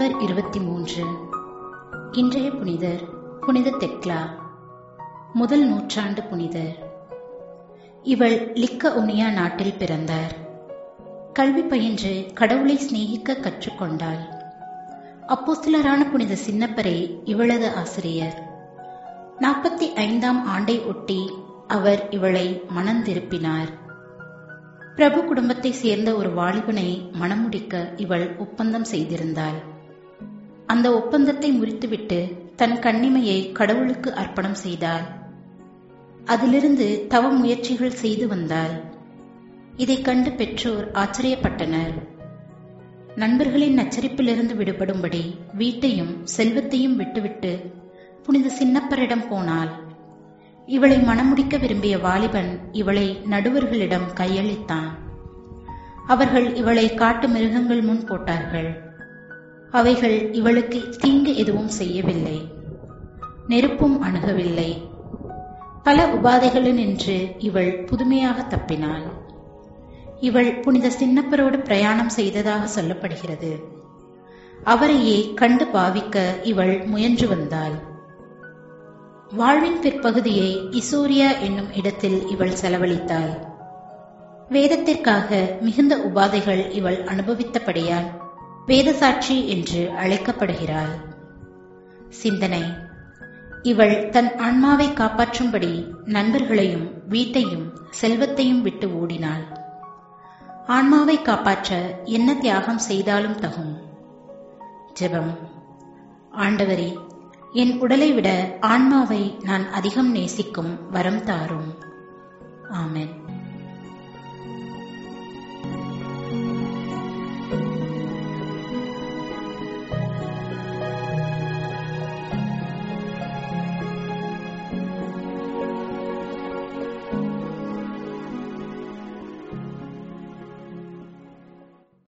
December இருபத்தி மூன்று இன்றைய புனிதர் புனித தெக்லா முதல் நூற்றாண்டு புனிதர் இவள் லிக்க ஒனியா நாட்டில் பிறந்தார் கல்வி பயின்று கடவுளை சிநேகிக்க கற்றுக்கொண்டாள் அப்போஸ்தலரான புனித சின்னப்பரே இவளது ஆசிரியர் நாற்பத்தி ஐந்தாம் ஆண்டை ஒட்டி அவர் இவளை மணந்திருப்பினார் பிரபு குடும்பத்தை சேர்ந்த ஒரு வாலிபனை மணமுடிக்க இவள் ஒப்பந்தம் செய்திருந்தாள் அந்த ஒப்பந்தத்தை முறித்துவிட்டு தன் கண்ணிமையை கடவுளுக்கு அர்ப்பணம் செய்தாள் அதிலிருந்து தவ முயற்சிகள் செய்து வந்தாள் இதைக் கண்டு பெற்றோர் ஆச்சரியப்பட்டனர் நண்பர்களின் நச்சரிப்பிலிருந்து விடுபடும்படி வீட்டையும் செல்வத்தையும் விட்டுவிட்டு புனித சின்னப்பரிடம் போனாள் இவளை மணமுடிக்க விரும்பிய வாலிபன் இவளை நடுவர்களிடம் கையளித்தான் அவர்கள் இவளை காட்டு மிருகங்கள் முன் போட்டார்கள் அவைகள் இவளுக்கு தீங்கு எதுவும் செய்யவில்லை நெருப்பும் அணுகவில்லை பல உபாதைகளினின்று இவள் புதுமையாக தப்பினாள் இவள் புனித சின்னப்பரோடு பிரயாணம் செய்ததாக சொல்லப்படுகிறது அவரையே கண்டு பாவிக்க இவள் முயன்று வந்தாள் வாழ்வின் பிற்பகுதியை இசோரியா என்னும் இடத்தில் இவள் செலவழித்தாள் வேதத்திற்காக மிகுந்த உபாதைகள் இவள் அனுபவித்தபடியால் வேதசாட்சி என்று அழைக்கப்படுகிறாள் சிந்தனை இவள் தன் ஆன்மாவை காப்பாற்றும்படி நண்பர்களையும் வீட்டையும் செல்வத்தையும் விட்டு ஓடினாள் ஆன்மாவை காப்பாற்ற என்ன தியாகம் செய்தாலும் தகும் ஜெபம் ஆண்டவரே என் உடலை விட ஆன்மாவை நான் அதிகம் நேசிக்கும் வரம் தாரும் ஆமென்